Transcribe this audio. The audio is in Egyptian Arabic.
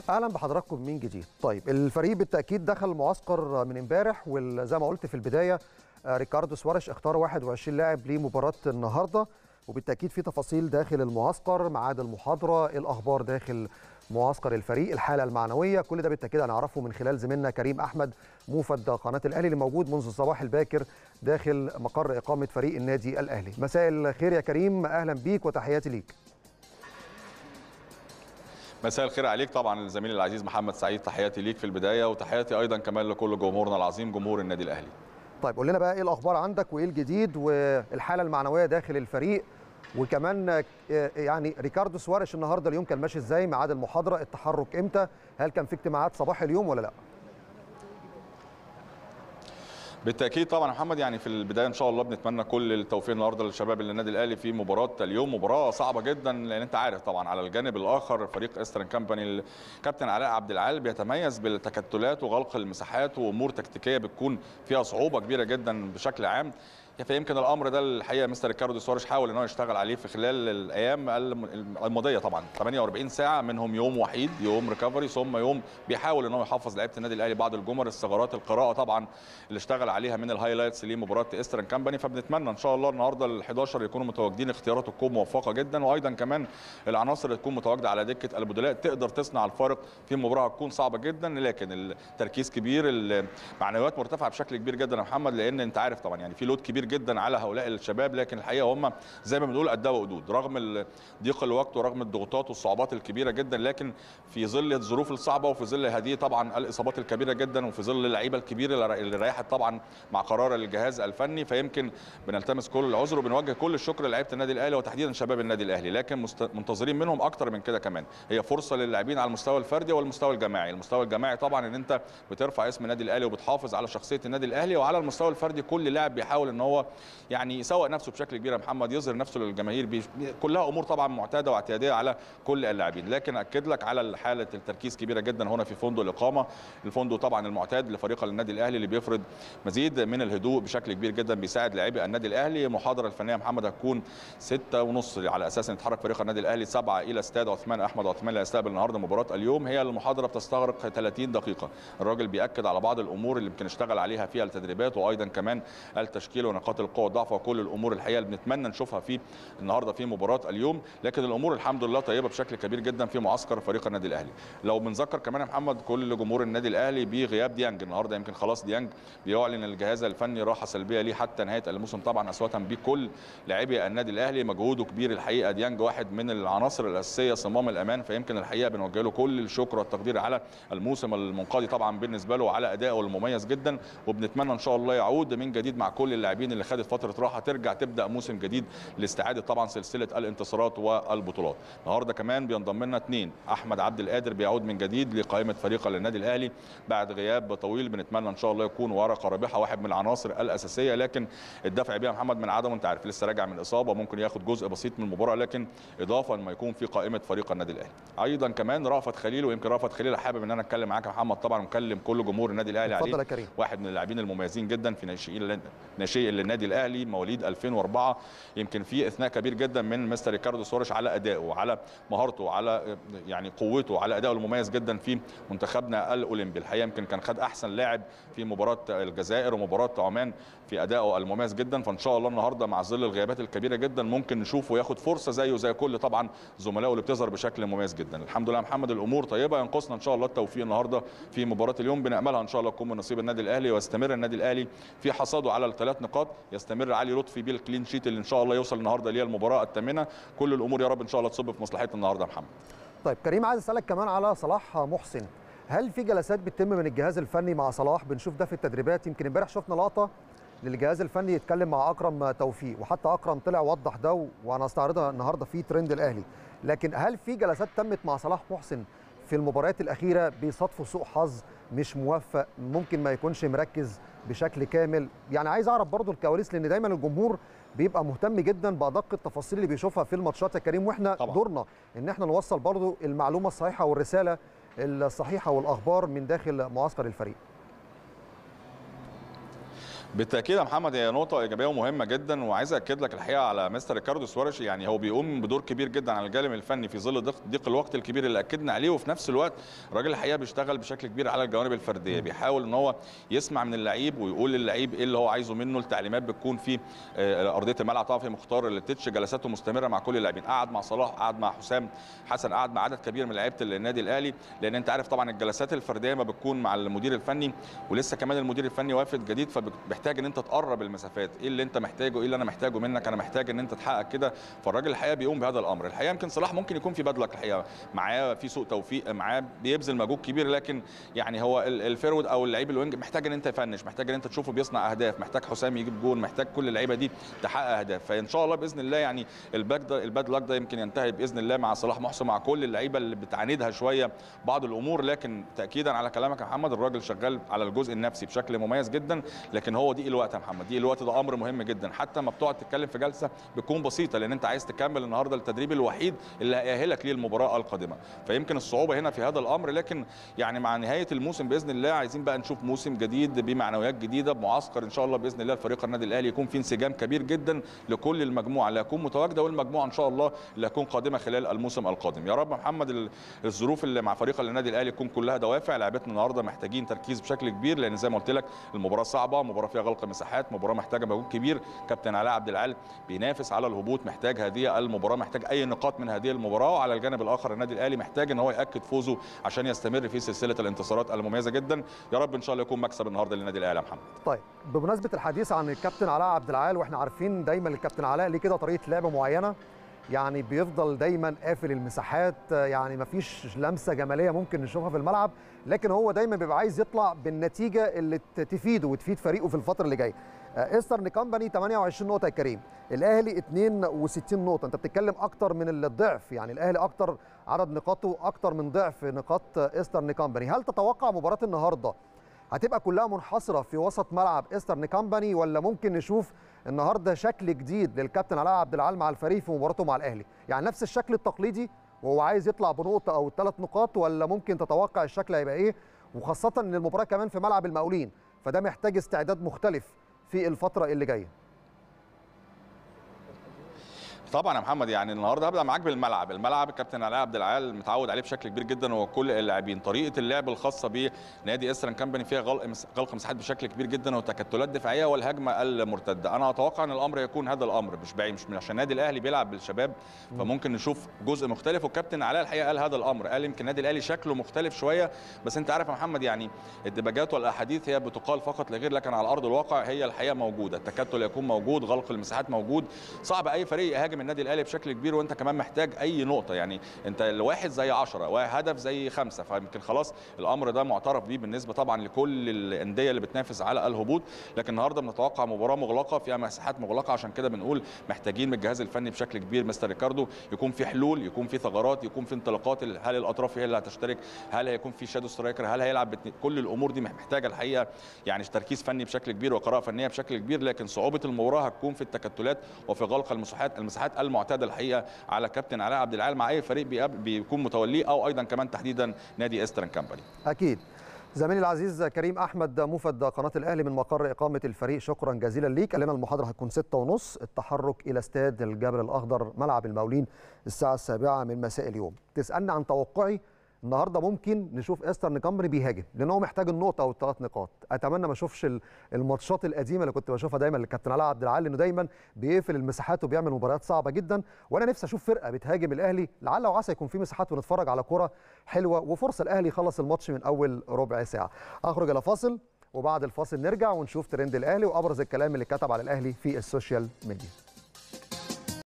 اهلا بحضراتكم من جديد طيب الفريق بالتاكيد دخل المعسكر من امبارح وزي ما قلت في البدايه ريكاردو سوارش اختار 21 لاعب لمباراه النهارده وبالتاكيد في تفاصيل داخل المعسكر ميعاد المحاضره الاخبار داخل معسكر الفريق الحاله المعنويه كل ده بالتاكيد هنعرفه من خلال زميلنا كريم احمد موفد قناه الاهلي اللي موجود منذ الصباح الباكر داخل مقر اقامه فريق النادي الاهلي مساء الخير يا كريم اهلا بيك وتحياتي ليك مساء الخير عليك طبعا الزميل العزيز محمد سعيد تحياتي ليك في البدايه وتحياتي ايضا كمان لكل جمهورنا العظيم جمهور النادي الاهلي طيب قول لنا بقى ايه الاخبار عندك وايه الجديد والحاله المعنويه داخل الفريق وكمان يعني ريكاردو سوارش النهارده اليوم كان ماشي ازاي ميعاد المحاضره التحرك امتى هل كان في اجتماعات صباح اليوم ولا لا بالتاكيد طبعا محمد يعني في البدايه ان شاء الله بنتمنى كل التوفيق النهارده للشباب النادي الاهلي في مباراه اليوم مباراه صعبه جدا لان انت عارف طبعا على الجانب الاخر فريق استرن كامباني الكابتن علاء عبد العال بيتميز بالتكتلات وغلق المساحات وامور تكتيكيه بتكون فيها صعوبه كبيره جدا بشكل عام فيمكن الامر ده الحقيقه مستر ريكاردو سواريش حاول ان هو يشتغل عليه في خلال الايام الماضيه طبعا 48 ساعه منهم يوم وحيد يوم ريكفري ثم يوم بيحاول ان هو يحفظ لعيبه النادي الاهلي بعض الجمل الثغرات القراءه طبعا اللي اشتغل عليها من الهايلايتس لمباراه استرن كامباني فبنتمنى ان شاء الله النهارده ال 11 يكونوا متواجدين اختيارات تكون موفقه جدا وايضا كمان العناصر اللي تكون متواجده على دكه البدلاء تقدر تصنع الفارق في مباراه هتكون صعبه جدا لكن التركيز كبير المعنويات مرتفعه بشكل كبير جدا يا محمد لان انت عارف طبعا يعني في لود كبير جدا على هؤلاء الشباب لكن الحقيقه هم زي ما بنقول قدها وقدود رغم ضيق الوقت ورغم الضغوطات والصعوبات الكبيره جدا لكن في ظل الظروف الصعبه وفي ظل هذه طبعا الاصابات الكبيره جدا وفي ظل اللعيبه الكبيره اللي ريحت طبعا مع قرار الجهاز الفني فيمكن بنلتمس كل العذر وبنوجه كل الشكر للاعيبه النادي الاهلي وتحديدا شباب النادي الاهلي لكن منتظرين منهم اكتر من كده كمان هي فرصه للاعبين على المستوى الفردي والمستوى الجماعي المستوى الجماعي طبعا ان انت بترفع اسم النادي الاهلي وبتحافظ على شخصيه النادي الاهلي وعلى المستوى الفردي كل لاعب بيحاول ان هو يعني يسوق نفسه بشكل كبير يا محمد يظهر نفسه للجماهير بي... كلها امور طبعا معتاده واعتياديه على كل اللاعبين لكن اكد لك على حاله التركيز كبيره جدا هنا في فندق الاقامه الفندق طبعا المعتاد لفريق النادي الاهلي اللي بيفرض مزيد من الهدوء بشكل كبير جدا بيساعد لاعبي النادي الاهلي المحاضره الفنيه محمد هتكون 6 ونص على اساس ان يتحرك فريق النادي الاهلي 7 الى استاد عثمان احمد عثمان اللي هيستقبل النهارده مباراه اليوم هي المحاضره بتستغرق 30 دقيقه الراجل بياكد على بعض الامور اللي يمكن اشتغل عليها في التدريبات وايضا كمان التشكيل ونقاط القوه والضعف وكل الامور الحقيقه اللي بنتمنى نشوفها في النهارده في مباراه اليوم لكن الامور الحمد لله طيبه بشكل كبير جدا في معسكر فريق النادي الاهلي لو بنذكر كمان يا محمد كل جمهور النادي الاهلي بغياب ديانج النهارده يمكن خلاص ديانج بيعلن الجهاز الفني راحه سلبيه ليه حتى نهايه الموسم طبعا اسوه بكل لاعبي النادي الاهلي مجهوده كبير الحقيقه ديانج واحد من العناصر الاساسيه صمام الامان فيمكن الحقيقه بنوجه له كل الشكر والتقدير على الموسم المنقضي طبعا بالنسبه له وعلى ادائه المميز جدا وبنتمنى ان شاء الله يعود من جديد مع كل اللاعبين اللي خدت فتره راحه ترجع تبدا موسم جديد لاستعاده طبعا سلسله الانتصارات والبطولات النهارده كمان بينضم لنا اثنين احمد عبد القادر بيعود من جديد لقائمه فريق النادي الاهلي بعد غياب طويل بنتمنى ان شاء الله يكون ورقه رابحه واحد من العناصر الاساسيه لكن الدفع بيها محمد من عدم انت عارف لسه راجع من اصابه ممكن ياخد جزء بسيط من المباراه لكن اضافه لما يكون في قائمه فريق النادي الاهلي ايضا كمان رافت خليل ويمكن رافت خليل حابب ان انا اتكلم معاك يا محمد طبعا ومكلم كل جمهور النادي الاهلي عليه كريم. واحد من اللاعبين المميزين جدا في ناشئين ناشئي النادي الاهلي مواليد 2004 يمكن في اثناء كبير جدا من مستر ريكاردو سوريش على ادائه وعلى مهارته على يعني قوته على ادائه المميز جدا في منتخبنا الاولمبي الحقيقه يمكن كان خد احسن لاعب في مباراه الجزائر ومباراه عمان في ادائه المميز جدا فان شاء الله النهارده مع ظل الغيابات الكبيره جدا ممكن نشوفه ياخد فرصه زيه زي كل طبعا زملائه اللي بتظهر بشكل مميز جدا الحمد لله محمد الامور طيبه ينقصنا ان شاء الله التوفيق النهارده في مباراه اليوم بناملها ان شاء الله تكون من نصيب النادي الاهلي ويستمر النادي الاهلي في حصاده على الثلاث نقاط يستمر علي لطفي بالكلين شيت اللي ان شاء الله يوصل النهارده ليه المباراه الثامنه كل الامور يا رب ان شاء الله تصب في مصلحتنا النهارده يا محمد طيب كريم عايز اسالك كمان على صلاح محسن هل في جلسات بتتم من الجهاز الفني مع صلاح بنشوف ده في التدريبات يمكن امبارح شفنا لقطه للجهاز الفني يتكلم مع اكرم توفيق وحتى اكرم طلع وضح ده وانا استعرضها النهارده في ترند الاهلي لكن هل في جلسات تمت مع صلاح محسن في المباريات الاخيره بيصادفوا سوء حظ مش موفق ممكن ما يكونش مركز بشكل كامل يعني عايز اعرف برضو الكواليس لان دايما الجمهور بيبقى مهتم جدا بادق التفاصيل اللي بيشوفها في الماتشات يا كريم واحنا طبعا. دورنا ان احنا نوصل برضو المعلومه الصحيحه والرساله الصحيحه والاخبار من داخل معسكر الفريق بالتاكيد يا محمد هي نقطه ايجابيه ومهمه جدا وعايز اكد لك الحقيقه على مستر ريكاردو سوارش يعني هو بيقوم بدور كبير جدا على الجانب الفني في ظل ضيق, ضيق الوقت الكبير اللي اكدنا عليه وفي نفس الوقت الراجل الحقيقه بيشتغل بشكل كبير على الجوانب الفرديه بيحاول ان هو يسمع من اللعيب ويقول للعيب ايه اللي هو عايزه منه التعليمات بتكون في ارضيه الملعب طبعا في مختار التتش جلساته مستمره مع كل اللاعبين قعد مع صلاح قعد مع حسام حسن قعد مع عدد كبير من لعيبه النادي الاهلي لان انت عارف طبعا الجلسات الفرديه ما بتكون مع المدير الفني ولسه كمان المدير الفني وافد جديد فبيحتاج ان انت تقرب المسافات ايه اللي انت محتاجه ايه اللي انا محتاجه منك انا محتاج ان انت تحقق كده فالراجل الحقيقه بيقوم بهذا الامر الحقيقه يمكن صلاح ممكن يكون في بدلك الحقيقه معاه في سوء توفيق معاه بيبذل مجهود كبير لكن يعني هو الفيرود او اللعيب الوينج محتاج ان انت يفنش محتاج ان انت تشوفه بيصنع اهداف محتاج حسام يجيب جول محتاج كل اللعيبه دي تحقق اهداف فان شاء الله باذن الله يعني الباك ده الباد لك ده يمكن ينتهي باذن الله مع صلاح محسن مع كل اللعيبه اللي بتعاندها شويه بعض الامور لكن تاكيدا على كلامك يا محمد الراجل شغال على الجزء النفسي بشكل مميز جدا لكن هو دي الوقت يا محمد دي الوقت ده امر مهم جدا حتى ما بتقعد تتكلم في جلسه بتكون بسيطه لان انت عايز تكمل النهارده التدريب الوحيد اللي هيأهلك للمباراه القادمه فيمكن الصعوبه هنا في هذا الامر لكن يعني مع نهايه الموسم باذن الله عايزين بقى نشوف موسم جديد بمعنويات جديده بمعسكر ان شاء الله باذن الله الفريق النادي الاهلي يكون في انسجام كبير جدا لكل المجموعه اللي هتكون متواجده والمجموعه ان شاء الله اللي هتكون قادمه خلال الموسم القادم يا رب محمد الظروف اللي مع فريق النادي الاهلي تكون كلها دوافع لعيبتنا النهارده محتاجين تركيز بشكل كبير لان زي ما قلت لك المباراه صعبه مباراه فيها غلق مساحات مباراه محتاجه مجهود كبير كابتن علاء عبد العال بينافس على الهبوط محتاج هذه المباراه محتاج اي نقاط من هذه المباراه وعلى الجانب الاخر النادي الاهلي محتاج ان هو ياكد فوزه عشان يستمر في سلسله الانتصارات المميزه جدا يا رب ان شاء الله يكون مكسب النهارده للنادي الاهلي يا محمد طيب بمناسبه الحديث عن الكابتن علاء عبد العال واحنا عارفين دايما الكابتن علاء ليه كده طريقه لعب معينه يعني بيفضل دايما قافل المساحات يعني ما فيش لمسه جماليه ممكن نشوفها في الملعب لكن هو دايما بيبقى عايز يطلع بالنتيجه اللي تفيده وتفيد فريقه في الفتره اللي جايه ايسترن كامباني 28 نقطه يا كريم الاهلي 62 نقطه انت بتتكلم اكتر من الضعف يعني الاهلي اكتر عدد نقاطه اكتر من ضعف نقاط ايسترن كامباني هل تتوقع مباراه النهارده هتبقى كلها منحصره في وسط ملعب ايسترن كامباني ولا ممكن نشوف النهارده شكل جديد للكابتن علاء عبد العال مع الفريق في مباراته مع الاهلي يعني نفس الشكل التقليدي وهو عايز يطلع بنقطه او ثلاث نقاط ولا ممكن تتوقع الشكل هيبقى ايه وخاصه ان المباراه كمان في ملعب المقاولين فده محتاج استعداد مختلف في الفتره اللي جايه طبعا يا محمد يعني النهارده هبدا معاك بالملعب الملعب الكابتن علاء عبد العال متعود عليه بشكل كبير جدا وكل اللاعبين طريقه اللعب الخاصه بنادي اسرن كامباني فيها غلق غلق مساحات بشكل كبير جدا وتكتلات دفاعيه والهجمه المرتده انا اتوقع ان الامر يكون هذا الامر مش بعيد مش عشان النادي الاهلي بيلعب بالشباب فممكن نشوف جزء مختلف والكابتن علاء الحقيقه قال هذا الامر قال يمكن النادي الاهلي شكله مختلف شويه بس انت عارف يا محمد يعني الدباجات والاحاديث هي بتقال فقط لغير لكن على ارض الواقع هي الحقيقه موجوده التكتل يكون موجود غلق المساحات موجود صعب اي فريق يهاجم النادي الاهلي بشكل كبير كبير وانت كمان محتاج اي نقطه يعني انت الواحد زي 10 وهدف زي خمسه فيمكن خلاص الامر ده معترف بيه بالنسبه طبعا لكل الانديه اللي بتنافس على الهبوط لكن النهارده بنتوقع مباراه مغلقه فيها مساحات مغلقه عشان كده بنقول محتاجين من الجهاز الفني بشكل كبير مستر ريكاردو يكون في حلول يكون في ثغرات يكون في انطلاقات هل الاطراف هي اللي هتشترك هل هيكون في شادو سترايكر هل هيلعب بتني... كل الامور دي محتاجه الحقيقه يعني تركيز فني بشكل كبير وقراءه فنيه بشكل كبير لكن صعوبه المباراه هتكون في التكتلات وفي غلق المساحات المساحات المعتاده الحقيقه على كابتن علاء عبد العال مع اي فريق بيكون متوليه او ايضا كمان تحديدا نادي استرن كامباني اكيد زميلي العزيز كريم احمد موفد قناه الاهلي من مقر اقامه الفريق شكرا جزيلا ليك قال لنا المحاضره هتكون 6 ونص التحرك الى استاد الجبل الاخضر ملعب المقاولين الساعه السابعه من مساء اليوم تسالني عن توقعي النهارده ممكن نشوف استرن كامباني بيهاجم لان هو محتاج النقطه او الثلاث نقاط اتمنى ما اشوفش الماتشات القديمه اللي كنت بشوفها دايما للكابتن علاء عبد العال انه دايما بيقفل المساحات وبيعمل مباريات صعبه جدا وانا نفسي اشوف فرقه بتهاجم الاهلي لعل وعسى يكون في مساحات ونتفرج على كره حلوه وفرصه الاهلي يخلص الماتش من اول ربع ساعه اخرج الى فاصل وبعد الفاصل نرجع ونشوف ترند الاهلي وابرز الكلام اللي اتكتب على الاهلي في السوشيال ميديا